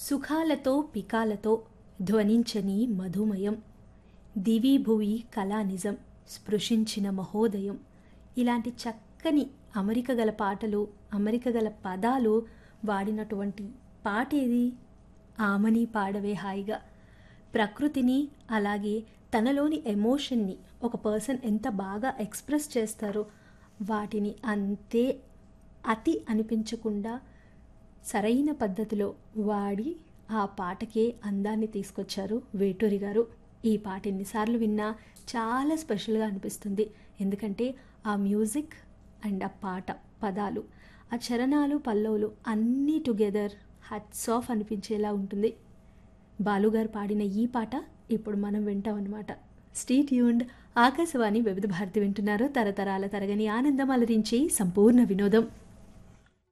సుఖాలతో పికాలతో ధ్వనించని మధుమయం దివి భువి కళా నిజం స్పృశించిన మహోదయం ఇలాంటి చక్కని అమరిక గల పాటలు అమరిక గల పదాలు వాడినటువంటి పాట ఏది ఆమని పాడవే హాయిగా ప్రకృతిని అలాగే తనలోని ఎమోషన్ని ఒక పర్సన్ ఎంత బాగా ఎక్స్ప్రెస్ చేస్తారో వాటిని అంతే అతి అనిపించకుండా సరైన పద్ధతిలో వాడి ఆ పాటకే అందాన్ని తీసుకొచ్చారు వేటూరి గారు ఈ పాట ఎన్నిసార్లు విన్నా చాలా స్పెషల్గా అనిపిస్తుంది ఎందుకంటే ఆ మ్యూజిక్ అండ్ ఆ పాట పదాలు ఆ చరణాలు పల్లవులు అన్నీ టుగెదర్ హట్స్ ఆఫ్ అనిపించేలా ఉంటుంది బాలుగారు పాడిన ఈ పాట ఇప్పుడు మనం వింటాం అనమాట స్టీట్ యూండ్ ఆకాశవాణి వివిధ భారతి వింటున్నారు తరతరాల తరగని ఆనందం అలరించి సంపూర్ణ వినోదం